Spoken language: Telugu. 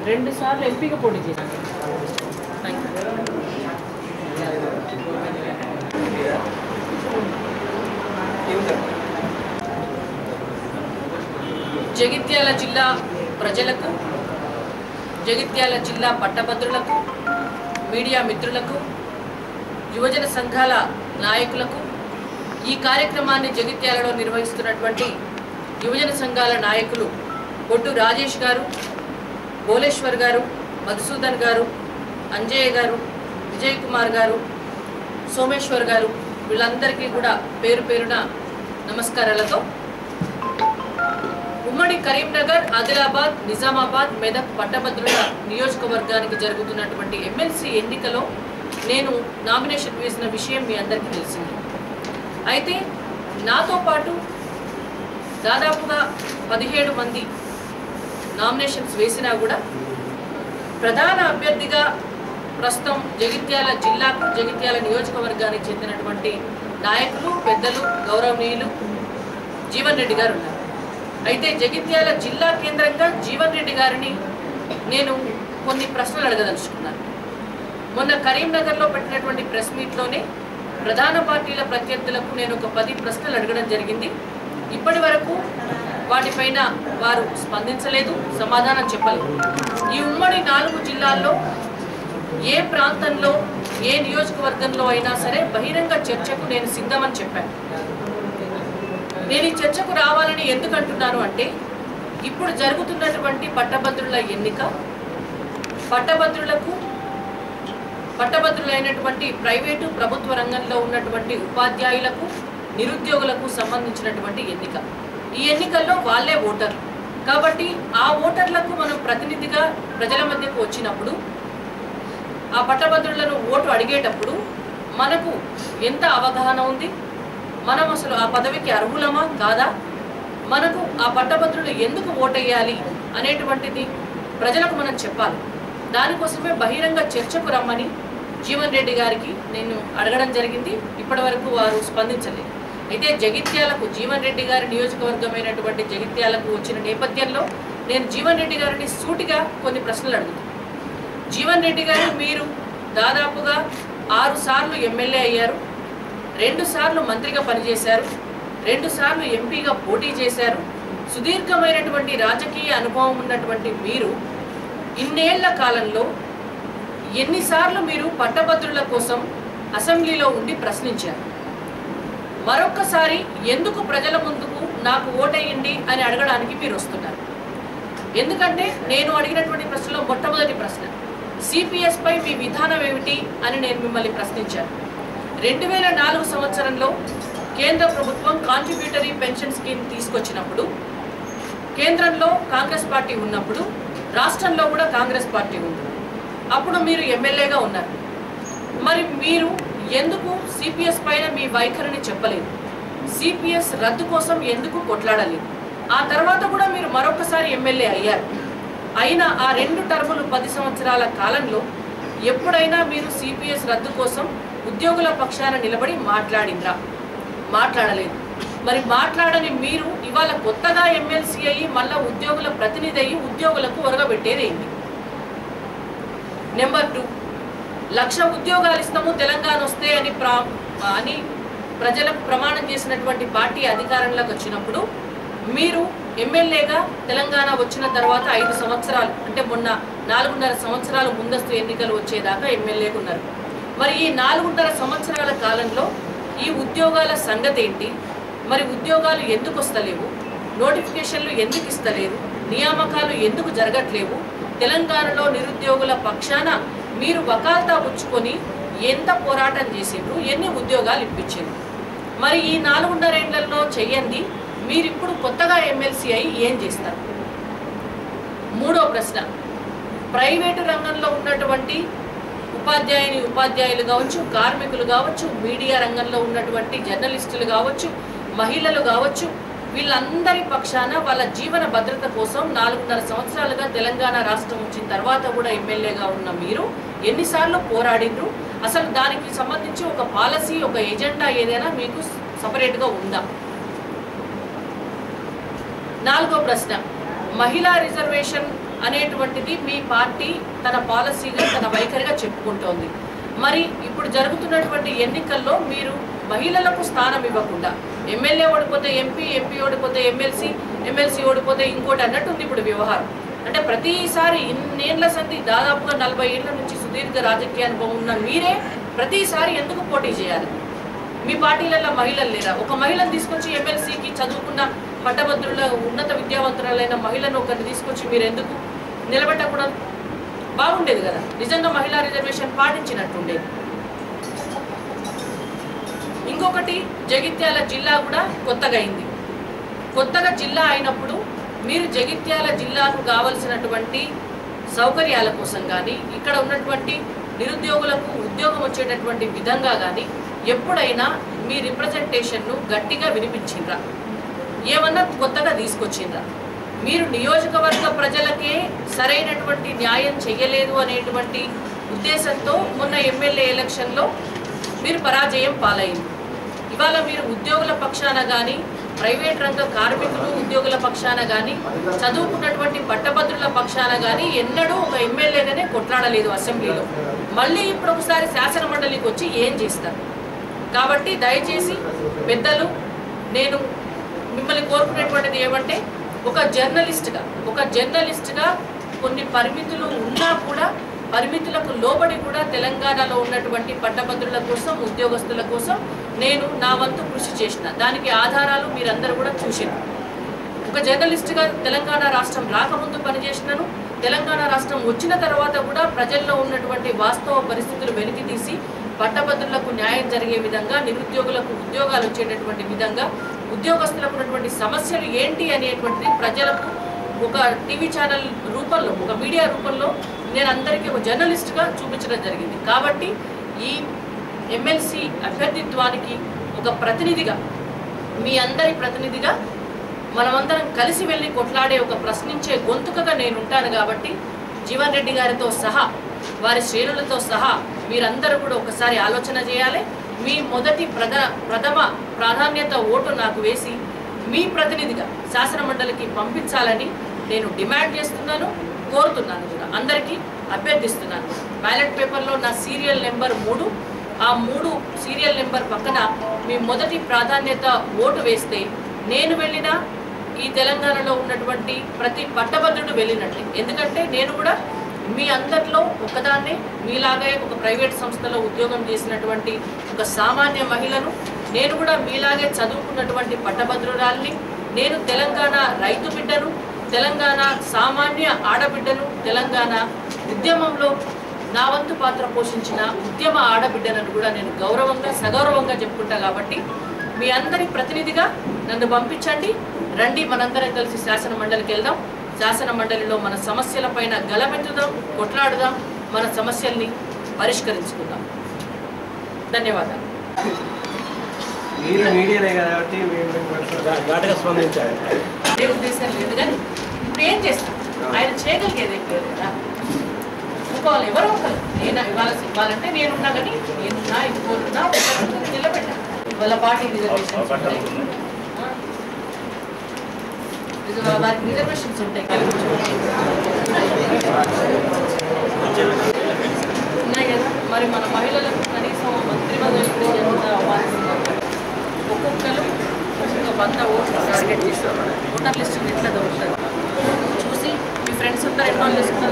రెండు సార్లు ఎంపీగా పోటీ చేశాను థ్యాంక్ యూ జగిత్యాల జిల్లా ప్రజలకు జగిత్యాల జిల్లా పట్టభద్రులకు మీడియా మిత్రులకు యువజన సంఘాల నాయకులకు ఈ కార్యక్రమాన్ని జగిత్యాలలో నిర్వహిస్తున్నటువంటి యువజన సంఘాల నాయకులు బొడ్డు రాజేష్ గారు భోలేశ్వర్ గారు మధుసూదన్ గారు అంజయ్య గారు విజయ్ కుమార్ గారు సోమేశ్వర్ గారు వీళ్ళందరికీ కూడా పేరు పేరున నమస్కారాలతో ఉమ్మడి కరీంనగర్ ఆదిలాబాద్ నిజామాబాద్ మెదక్ పట్టభద్రుల నియోజకవర్గానికి జరుగుతున్నటువంటి ఎమ్మెల్సీ ఎన్నికలో నేను నామినేషన్ వేసిన విషయం మీ అందరికీ తెలిసింది అయితే నాతో పాటు దాదాపుగా పదిహేడు మంది నామినేషన్స్ వేసినా కూడా ప్రధాన అభ్యర్థిగా ప్రస్తుతం జగిత్యాల జిల్లాకు జగిత్యాల నియోజకవర్గానికి చెందినటువంటి నాయకులు పెద్దలు గౌరవనీయులు జీవన్ రెడ్డి గారు ఉన్నారు అయితే జగిత్యాల జిల్లా కేంద్రంగా జీవన్ రెడ్డి గారిని నేను కొన్ని ప్రశ్నలు అడగదలుచుకున్నాను మొన్న కరీంనగర్లో పెట్టినటువంటి ప్రెస్ మీట్లోనే ప్రధాన పార్టీల ప్రత్యర్థులకు నేను ఒక పది ప్రశ్నలు అడగడం జరిగింది ఇప్పటి వరకు వాటిపైన వారు స్పందించలేదు సమాధానం చెప్పలేదు ఈ ఉమ్మడి నాలుగు జిల్లాల్లో ఏ ప్రాంతంలో ఏ నియోజకవర్గంలో అయినా సరే బహిరంగ చర్చకు నేను సిద్ధమని చెప్పాను నేను ఈ చర్చకు రావాలని ఎందుకు అంటున్నాను అంటే ఇప్పుడు జరుగుతున్నటువంటి పట్టభద్రుల ఎన్నిక పట్టభద్రులకు పట్టభద్రులైనటువంటి ప్రైవేటు ప్రభుత్వ రంగంలో ఉన్నటువంటి ఉపాధ్యాయులకు నిరుద్యోగులకు సంబంధించినటువంటి ఎన్నిక ఈ ఎన్నికల్లో వాళ్ళే ఓటర్లు కాబట్టి ఆ ఓటర్లకు మనం ప్రతినిధిగా ప్రజల మధ్యకు వచ్చినప్పుడు ఆ పట్టభద్రులను ఓటు అడిగేటప్పుడు మనకు ఎంత అవగాహన ఉంది మనం అసలు ఆ పదవికి అర్హులమా కాదా మనకు ఆ పట్టభద్రులు ఎందుకు ఓటేయాలి అనేటువంటిది ప్రజలకు మనం చెప్పాలి దానికోసమే బహిరంగ చర్చకు రమ్మని జీవన్ రెడ్డి గారికి నేను అడగడం జరిగింది ఇప్పటి వరకు వారు స్పందించలేదు అయితే జగిత్యాలకు జీవన్ రెడ్డి గారి నియోజకవర్గమైనటువంటి జగిత్యాలకు వచ్చిన నేపథ్యంలో నేను జీవన్ రెడ్డి గారిని సూటిగా కొన్ని ప్రశ్నలు అడుగుతాను జీవన్ రెడ్డి గారు మీరు దాదాపుగా ఆరు సార్లు ఎమ్మెల్యే అయ్యారు రెండు సార్లు మంత్రిగా పనిచేశారు రెండు సార్లు ఎంపీగా పోటీ చేశారు సుదీర్ఘమైనటువంటి రాజకీయ అనుభవం ఉన్నటువంటి మీరు ఇన్నేళ్ల కాలంలో ఎన్నిసార్లు మీరు పట్టభద్రుల కోసం అసెంబ్లీలో ఉండి ప్రశ్నించారు మరొక్కసారి ఎందుకు ప్రజల ముందుకు నాకు ఓటేయండి అని అడగడానికి మీరు వస్తున్నారు ఎందుకంటే నేను అడిగినటువంటి ప్రశ్నలో మొట్టమొదటి ప్రశ్న సిపిఎస్ పై మీ విధానం ఏమిటి అని నేను మిమ్మల్ని ప్రశ్నించాను రెండు వేల నాలుగు సంవత్సరంలో కేంద్ర ప్రభుత్వం కాంట్రిబ్యూటరీ పెన్షన్ స్కీమ్ తీసుకొచ్చినప్పుడు కేంద్రంలో కాంగ్రెస్ పార్టీ ఉన్నప్పుడు రాష్ట్రంలో కూడా కాంగ్రెస్ పార్టీ ఉంది అప్పుడు మీరు ఎమ్మెల్యేగా ఉన్నారు మరి మీరు ఎందుకు సిపిఎస్ పైన మీ వైఖరిని చెప్పలేదు సిపిఎస్ రద్దు కోసం ఎందుకు కొట్లాడలేదు ఆ తర్వాత కూడా మీరు మరొకసారి ఎమ్మెల్యే అయ్యారు అయినా ఆ రెండు టర్ములు పది సంవత్సరాల కాలంలో ఎప్పుడైనా మీరు సిపిఎస్ రద్దు కోసం ఉద్యోగుల పక్షాన నిలబడి మాట్లాడిండ్రా మాట్లాడలేదు మరి మాట్లాడని మీరు ఇవాళ కొత్తగా ఎమ్మెల్సీ అయ్యి మళ్ళా ఉద్యోగుల ప్రతినిధి అయ్యి ఉద్యోగులకు ఒరగబెట్టేదేంటి నెంబర్ టూ లక్ష ఉద్యోగాలు ఇస్తాము తెలంగాణ వస్తే అని ప్రా అని ప్రజలకు ప్రమాణం చేసినటువంటి పార్టీ అధికారంలోకి వచ్చినప్పుడు మీరు ఎమ్మెల్యేగా తెలంగాణ వచ్చిన తర్వాత ఐదు సంవత్సరాలు అంటే మొన్న నాలుగున్నర సంవత్సరాలు ముందస్తు ఎన్నికలు వచ్చేదాకా ఎమ్మెల్యేగా ఉన్నారు మరి ఈ నాలుగున్నర సంవత్సరాల కాలంలో ఈ ఉద్యోగాల సంగతి ఏంటి మరి ఉద్యోగాలు ఎందుకు వస్తలేవు నోటిఫికేషన్లు ఎందుకు ఇస్తలేరు నియామకాలు ఎందుకు జరగట్లేవు తెలంగాణలో నిరుద్యోగుల పక్షాన మీరు వకాల్తా పుచ్చుకొని ఎంత పోరాటం చేసిండ్రు ఎన్ని ఉద్యోగాలు ఇప్పించిండ్రు మరి ఈ నాలుగున్నరేళ్లలో చెయ్యండి మీరిప్పుడు కొత్తగా ఎమ్మెల్సీ అయి ఏం చేస్తారు మూడో ప్రశ్న ప్రైవేటు రంగంలో ఉన్నటువంటి ఉపాధ్యాయుని ఉపాధ్యాయులు కావచ్చు కార్మికులు కావచ్చు మీడియా రంగంలో ఉన్నటువంటి జర్నలిస్టులు కావచ్చు మహిళలు కావచ్చు వీళ్ళందరి పక్షాన వాళ్ళ జీవన భద్రత కోసం నాలుగున్నర సంవత్సరాలుగా తెలంగాణ రాష్ట్రం వచ్చిన తర్వాత కూడా ఎమ్మెల్యేగా ఉన్న మీరు ఎన్నిసార్లు పోరాడిండ్రు అసలు దానికి సంబంధించి ఒక పాలసీ ఒక ఎజెండా ఏదైనా మీకు సపరేట్గా ఉందా నాలుగో ప్రశ్న మహిళా రిజర్వేషన్ అనేటువంటిది మీ పార్టీ తన పాలసీగా తన వైఖరిగా చెప్పుకుంటోంది మరి ఇప్పుడు జరుగుతున్నటువంటి ఎన్నికల్లో మీరు మహిళలకు స్థానం ఇవ్వకుండా ఎమ్మెల్యే ఓడిపోతే ఎంపీ ఎంపీ ఓడిపోతే ఎమ్మెల్సీ ఎమ్మెల్సీ ఓడిపోతే ఇంకోటి అన్నట్టుంది ఇప్పుడు వ్యవహారం అంటే ప్రతిసారి ఇన్నేళ్ల సంధి దాదాపుగా నలభై ఏళ్ల నుంచి సుదీర్ఘ రాజకీయ అనుభవం ఉన్న మీరే ప్రతిసారి ఎందుకు పోటీ చేయాలి మీ పార్టీలలో మహిళలు లేరా ఒక మహిళను తీసుకొచ్చి ఎమ్మెల్సీకి చదువుకున్న పట్టభద్రుల ఉన్నత విద్యావంతురాలైన మహిళను ఒకరిని తీసుకొచ్చి మీరు ఎందుకు నిలబెట్టకూడదు బాగుండేది కదా నిజంగా మహిళా రిజర్వేషన్ పాటించినట్టుండేది ఇంకొకటి జగిత్యాల జిల్లా కూడా కొత్తగా అయింది కొత్తగా జిల్లా అయినప్పుడు మీరు జగిత్యాల జిల్లాకు కావలసినటువంటి సౌకర్యాల కోసం కానీ ఇక్కడ ఉన్నటువంటి నిరుద్యోగులకు ఉద్యోగం వచ్చేటటువంటి విధంగా కానీ ఎప్పుడైనా మీ రిప్రజెంటేషన్ను గట్టిగా వినిపించిండ్రా ఏమన్నా కొత్తగా తీసుకొచ్చిండ్రా మీరు నియోజకవర్గ ప్రజలకే సరైనటువంటి న్యాయం చెయ్యలేదు అనేటువంటి ఉద్దేశంతో మొన్న ఎమ్మెల్యే ఎలక్షన్లో మీరు పరాజయం పాలైంది ఇవాళ మీరు ఉద్యోగుల పక్షాన కానీ ప్రైవేట్ రంగ కార్మికులు ఉద్యోగుల పక్షాన కానీ చదువుకున్నటువంటి పట్టభద్రుల పక్షాన కానీ ఎన్నడూ ఒక ఎమ్మెల్యేగానే కొట్లాడలేదు అసెంబ్లీలో మళ్ళీ ఇప్పుడు ఒకసారి శాసన మండలికి వచ్చి ఏం చేస్తారు కాబట్టి దయచేసి పెద్దలు నేను మిమ్మల్ని కోరుకునేటువంటిది ఏమంటే ఒక జర్నలిస్ట్గా ఒక జర్నలిస్ట్గా కొన్ని పరిమితులు ఉన్నా కూడా పరిమితులకు లోబడి కూడా తెలంగాణలో ఉన్నటువంటి పట్టభద్రుల కోసం ఉద్యోగస్తుల కోసం నేను నా వంతు కృషి చేసిన దానికి ఆధారాలు మీరందరూ కూడా చూసారు ఒక జర్నలిస్ట్గా తెలంగాణ రాష్ట్రం రాకముందు పనిచేసినాను తెలంగాణ రాష్ట్రం వచ్చిన తర్వాత కూడా ప్రజల్లో ఉన్నటువంటి వాస్తవ పరిస్థితులు వెలికి తీసి పట్టభద్రులకు న్యాయం జరిగే విధంగా నిరుద్యోగులకు ఉద్యోగాలు వచ్చేటటువంటి విధంగా ఉద్యోగస్తులకు ఉన్నటువంటి సమస్యలు ఏంటి అనేటువంటిది ప్రజలకు ఒక టీవీ ఛానల్ రూపంలో ఒక మీడియా రూపంలో నేను అందరికీ ఒక జర్నలిస్ట్గా చూపించడం జరిగింది కాబట్టి ఈ ఎమ్మెల్సీ అభ్యర్థిత్వానికి ఒక ప్రతినిధిగా మీ అందరి ప్రతినిధిగా మనమందరం కలిసి వెళ్ళి కొట్లాడే ఒక ప్రశ్నించే గొంతుకగా నేను ఉంటాను కాబట్టి జీవన్ రెడ్డి గారితో సహా వారి శ్రేణులతో సహా మీరందరూ కూడా ఒకసారి ఆలోచన చేయాలి మీ మొదటి ప్రధ ప్రథమ ప్రాధాన్యత ఓటు నాకు వేసి మీ ప్రతినిధిగా శాసన మండలికి పంపించాలని నేను డిమాండ్ చేస్తున్నాను కోరుతున్నాను కూడా అందరికీ అభ్యర్థిస్తున్నాను బ్యాలెట్ పేపర్లో నా సీరియల్ నెంబర్ మూడు ఆ మూడు సీరియల్ నెంబర్ పక్కన మీ మొదటి ప్రాధాన్యత ఓటు వేస్తే నేను వెళ్ళినా ఈ తెలంగాణలో ఉన్నటువంటి ప్రతి పట్టభద్రుడు వెళ్ళినట్టే ఎందుకంటే నేను కూడా మీ అందరిలో ఒకదాన్నే మీలాగే ఒక ప్రైవేట్ సంస్థలో ఉద్యోగం చేసినటువంటి ఒక సామాన్య మహిళను నేను కూడా మీలాగే చదువుకున్నటువంటి పట్టభద్రురాల్ని నేను తెలంగాణ రైతు బిడ్డను తెలంగాణ సామాన్య ఆడబిడ్డను తెలంగాణ ఉద్యమంలో నా వంతు పాత్ర పోషించిన ఉద్యమ ఆడబిడ్డనని కూడా నేను గౌరవంగా సగౌరవంగా చెప్పుకుంటా కాబట్టి మీ అందరి ప్రతినిధిగా నన్ను పంపించండి రండి మనందరం కలిసి శాసన మండలికి వెళ్దాం శాసన మండలిలో మన సమస్యలపైన గలమెత్తుదాం కొట్లాడుదాం మన సమస్యల్ని పరిష్కరించుకుందాం ధన్యవాదాలు మీరు మీడియానే కాబట్టి మేము ఘాటుగా స్పందించారు ఏ ఉద్దేశం లేదు కానీ ఇప్పుడు ఏం చేస్తాం ఆయన చేయగలిగేది ఏం లేదు కదా ఇంకోవాలి ఎవరో ఒకరు నేను ఇవ్వాల ఇవ్వాలంటే నేనున్నా కానీ నేనున్నా ఇంకోరున్నా ఒకరు నిలబెట్టాను వాళ్ళ పార్టీ రిజర్వేషన్స్ ఉంటాయి ఆ. రిజర్వ్- వారికి రిజర్వేషన్స్ ఉంటాయి ఉన్నాయి కదా మరి మన మహిళలకు కనీసం మంత్రి పదవి కూడా ఎంత అవ్వాల్సిందో ఒక్కొక్కరు ఒక వంద ఓట్లు టార్గెట్ చేస్తారు ఓటర్ లిస్ట్ ఎట్లా దొరుకుతుంది చూసి మీ ఫ్రెండ్స్ అందరూ ఎన్రోల్ చేసుకున్న